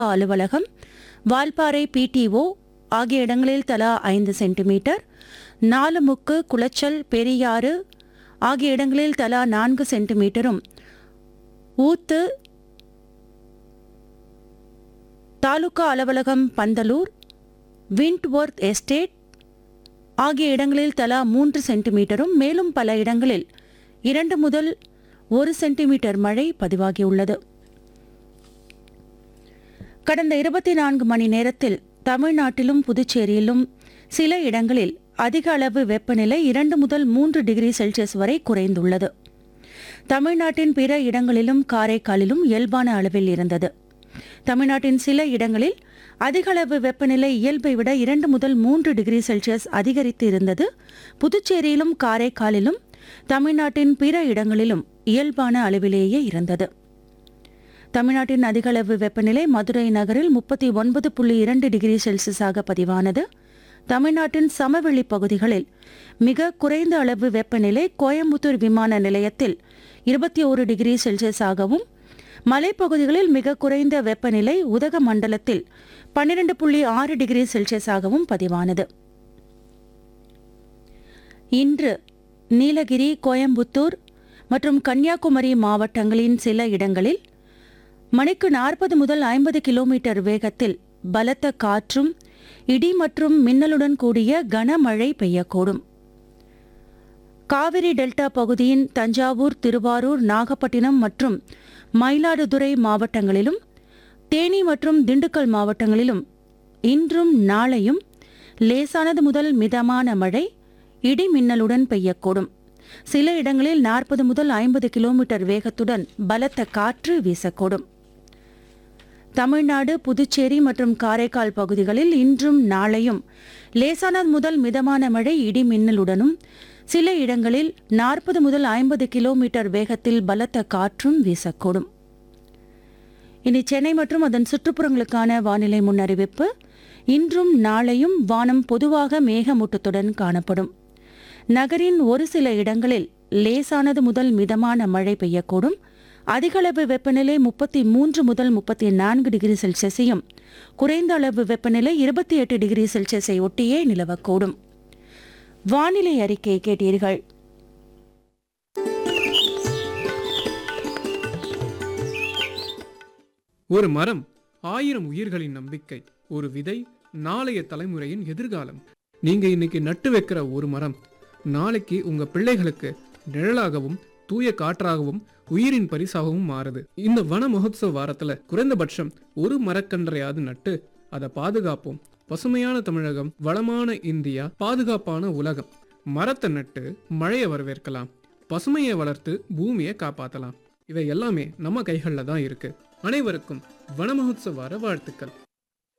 அலுவலகம் வால்பாறை பிடிஓ ஆகிய இடங்களில் தலா ஐந்து சென்டிமீட்டர் நாலுமுக்கு குளச்சல் பெரியாறு ஆகிய இடங்களில் தலா நான்கு சென்டிமீட்டரும் ஊத்து தாலுகா அலுவலகம் பந்தலூர் விண்ட்வொர்த் எஸ்டேட் ஆகிய இடங்களில் தலா மூன்று சென்டிமீட்டரும் மேலும் பல இடங்களில் இரண்டு முதல் ஒரு சென்டிமீட்டர் மழை பதிவாகியுள்ளது கடந்த இருபத்தி நான்கு மணி நேரத்தில் தமிழ்நாட்டிலும் புதுச்சேரியிலும் சில இடங்களில் அதிக அளவு வெப்பநிலை இரண்டு முதல் மூன்று டிகிரி செல்சியஸ் வரை குறைந்துள்ளது தமிழ்நாட்டின் பிற இடங்களிலும் காரைக்காலிலும் இயல்பான அளவில் இருந்தது தமிழ்நாட்டின் சில இடங்களில் அதிக அளவு வெப்பநிலை இயல்பை விட இரண்டு முதல் மூன்று டிகிரி செல்சியஸ் அதிகரித்து இருந்தது புதுச்சேரியிலும் காரைக்காலிலும் தமிழ்நாட்டின் பிற இடங்களிலும் இயல்பான அளவிலேயே இருந்தது தமிழ்நாட்டின் அதிகளவு வெப்பநிலை மதுரை நகரில் முப்பத்தி ஒன்பது புள்ளி இரண்டு டிகிரி செல்சியஸாக பதிவானது தமிழ்நாட்டின் சமவெளி பகுதிகளில் மிக குறைந்த அளவு வெப்பநிலை கோயம்புத்தூர் விமான நிலையத்தில் இருபத்தி ஒரு டிகிரி செல்சியஸாகவும் மலைப்பகுதிகளில் மிக குறைந்த வெப்பநிலை உதகமண்டலத்தில் பன்னிரண்டு புள்ளி ஆறு டிகிரி செல்சியஸாகவும் பதிவானது இன்று நீலகிரி கோயம்புத்தூர் மற்றும் கன்னியாகுமரி மாவட்டங்களின் சில இடங்களில் மணிக்கு நாற்பது முதல் ஐம்பது கிலோமீட்டர் வேகத்தில் பலத்த காற்றும் இடி மற்றும் மின்னலுடன் கூடிய கனமழை பெய்யக்கூடும் காவிரி டெல்டா பகுதியின் தஞ்சாவூர் திருவாரூர் நாகப்பட்டினம் மற்றும் மயிலாடுதுறை மாவட்டங்களிலும் தேனி மற்றும் திண்டுக்கல் மாவட்டங்களிலும் இன்றும் நாளையும் லேசானது முதல் மிதமான மழை இடி மின்னலுடன் பெய்யக்கூடும் சில இடங்களில் நாற்பது முதல் ஐம்பது கிலோமீட்டர் வேகத்துடன் பலத்த காற்று வீசக்கூடும் தமிழ்நாடு புதுச்சேரி மற்றும் காரைக்கால் பகுதிகளில் இன்றும் நாளையும் லேசானது முதல் மிதமான மழை இடி மின்னலுடனும் சில இடங்களில் நாற்பது முதல் ஐம்பது கிலோமீட்டர் வேகத்தில் பலத்த காற்றும் வீசக்கூடும் இனி சென்னை மற்றும் அதன் சுற்றுப்புறங்களுக்கான வானிலை முன்னறிவிப்பு இன்றும் நாளையும் வானம் பொதுவாக மேகமூட்டத்துடன் காணப்படும் நகரின் ஒரு சில இடங்களில் லேசானது முதல் மிதமான மழை பெய்யக்கூடும் அதிகளவு வெப்பநிலை முப்பத்தி மூன்று முதல் முப்பத்தி நான்கு டிகிரி செல்சியஸையும் குறைந்த அளவு வெப்பநிலை இருபத்தி எட்டு டிகிரி செல்சியஸை ஒட்டியே நிலவக்கூடும் வானிலை அறிக்கை கேட்டீர்கள் ஒரு மரம் ஆயிரம் உயிர்களின் நம்பிக்கை ஒரு விதை நாளைய தலைமுறையின் எதிர்காலம் நீங்க இன்னைக்கு நட்டு வைக்கிற ஒரு மரம் நாளைக்கு உங்க பிள்ளைகளுக்கு நிழலாகவும் தூய காற்றாகவும் உயிரின் பரிசாகவும் மாறுது இந்த வன மகோத்சவ வாரத்துல குறைந்தபட்சம் ஒரு மரக்கன்றையாவது நட்டு அதை பாதுகாப்போம் பசுமையான தமிழகம் வளமான இந்தியா பாதுகாப்பான உலகம் மரத்தை நட்டு மழையை வரவேற்கலாம் பசுமையை வளர்த்து பூமியை காப்பாத்தலாம் இவை எல்லாமே நம்ம கைகளில் தான் இருக்கு அனைவருக்கும் வன மகோத்சவ வார வாழ்த்துக்கள்